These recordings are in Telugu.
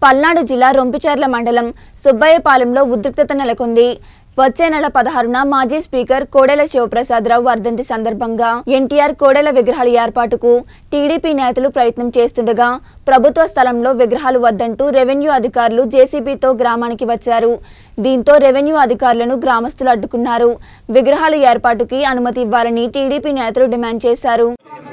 పల్నాడు జిల్లా రొంపిచెర్ల మండలం సుబ్బయ్యపాలెంలో ఉద్రిక్తత నెలకొంది వచ్చే నెల పదహారున మాజీ స్పీకర్ కోడెల శివప్రసాదరావు వర్ధంతి సందర్భంగా ఎన్టీఆర్ కోడెల విగ్రహాల ఏర్పాటుకు టీడీపీ నేతలు ప్రయత్నం చేస్తుండగా ప్రభుత్వ స్థలంలో విగ్రహాలు వద్దంటూ రెవెన్యూ అధికారులు జేసీబీతో గ్రామానికి వచ్చారు దీంతో రెవెన్యూ అధికారులను గ్రామస్తులు అడ్డుకున్నారు విగ్రహాల ఏర్పాటుకి అనుమతి ఇవ్వాలని టీడీపీ నేతలు డిమాండ్ చేశారు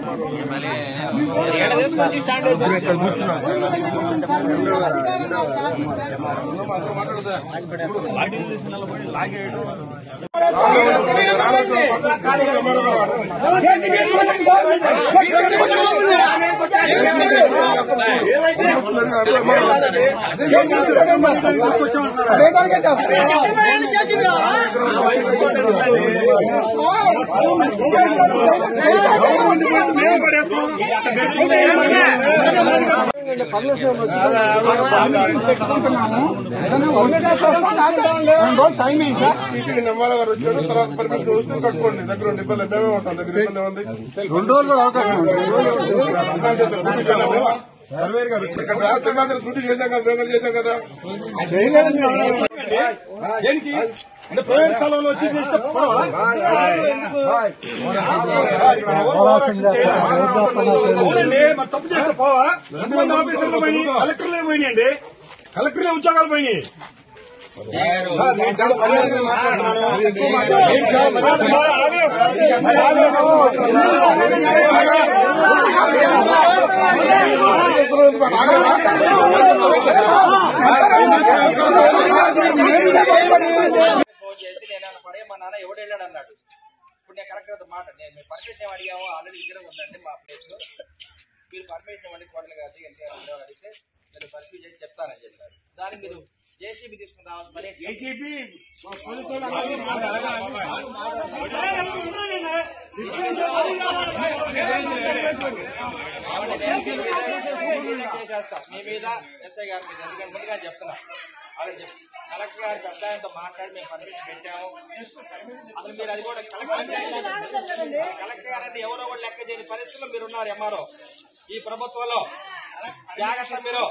టీసీ నిమ్మల గారు వచ్చారు తర్వాత పర్మిషన్ వస్తే కట్టుకోండి దగ్గర ఉండి ఇబ్బంది మేమే ఉంటాం దగ్గర ఇబ్బంది ఉంది రెండు రోజులు అవకాశం ఇక్కడ రాష్ట్ర మాత్రం డ్యూటీ చేశాం కదా మేము చేశాం కదా దేనికి అంటే ప్రైవేట్ స్థలంలో వచ్చి చేస్తే పొడవా? అవునండి మరి తప్పు చేస్తే పోవా ఎంతమంది ఆఫీసర్లు పోయినాయి కలెక్టర్లే పోయినాయండి కలెక్టర్లే ఉద్యోగాలు పోయినాయి సార్, నేను చాలా మర్యాదగా మాట్లాడుతున్నాను. నేను చాలా మర్యాదగా- మరి ఆగే- ఫోన్ చేసి నేను అన్న పడే మా నాన్న ఎవడు వెళ్ళాడు అన్నాడు ఇప్పుడు నేను కరెక్ట్ గా మాట నేను మీ పర్మిషన్ ఏమి అడిగాము ఆల్రెడీ ఇక్కడ ఉందండి మా ప్లేస్ లో మీరు పర్మిషన్ ఇవ్వండి కోటలు కాదు ఎన్టీఆర్ ఉండేవారు అడిగితే నేను పర్మిషన్ చేసి చెప్తానని చెప్పారు దానికి మీరు జేసీబీ తీసుకుని రావాలి మరి జేసీబీ చేసేస్తా మీ మీద ఎస్ఐ గారి మీద ఎందుకంటే ముందుగా చెప్తున్నా అలా చెప్ కలెక్టర్ గారి పెద్ద ఆయనతో మాట్లాడి మేము పర్మిషన్ పెట్టాము అసలు మీరు అది కూడా కలెక్టర్ కలెక్టర్ గారు అంటే ఎవరో కూడా లెక్క చేయని పరిస్థితుల్లో మీరు ఉన్నారు ఎంఆర్ఓ ఈ ప్రభుత్వంలో జాగ్రత్త మీరు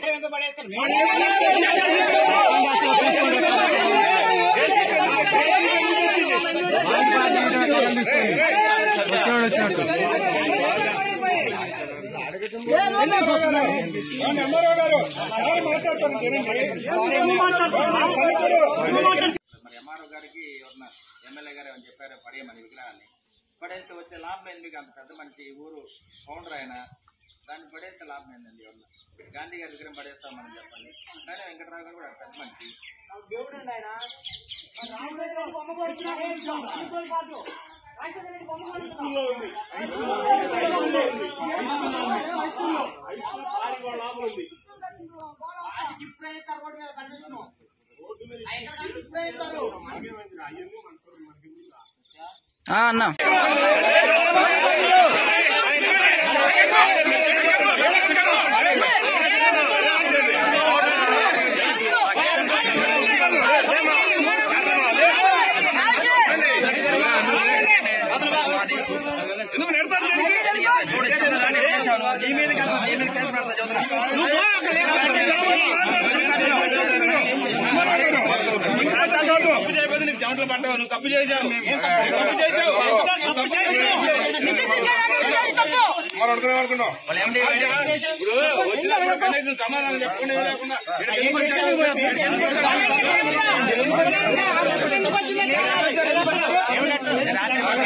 ఎంఆర్ఓ గారు సార్ మాట్లాడతారు వినండి. ఎందుకు మాట్లాడతారు? కలెక్టర్ ఎందుకు మాట్లాడతారు? మరి ఎంఆర్ఓ గారికి ఎవరన్నా ఎమ్మెల్యే గారు ఏమని చెప్పారు పడేయమని విగ్రహాన్ని పడేస్తే వచ్చే లాభం ఏంది మీకు అంత పెద్ద మనిషి ఈ ఊరు ఫౌండర్ ఆయన దాన్ని పడేస్తే లాభం ఏందండి ఎవరన్నా గాంధీ గారి విగ్రహం పడేస్తామని చెప్పండి కానీ వెంకటరావు గారు కూడా పెద్ద మనిషి అన్నా తప్పు చేయకపోతే నీకు చెమటలు పడ్డావు నువ్వు తప్పు చేశావు నువ్వు తప్పు చేశావు తప్పు చేశావు మరి అనుకునే అనుకున్నాం ఇప్పుడు వచ్చినప్పుడు కనీసం సమాధానం చెప్పుకునే లేకుండా ఇక్కడ ఎందుకు వచ్చారు?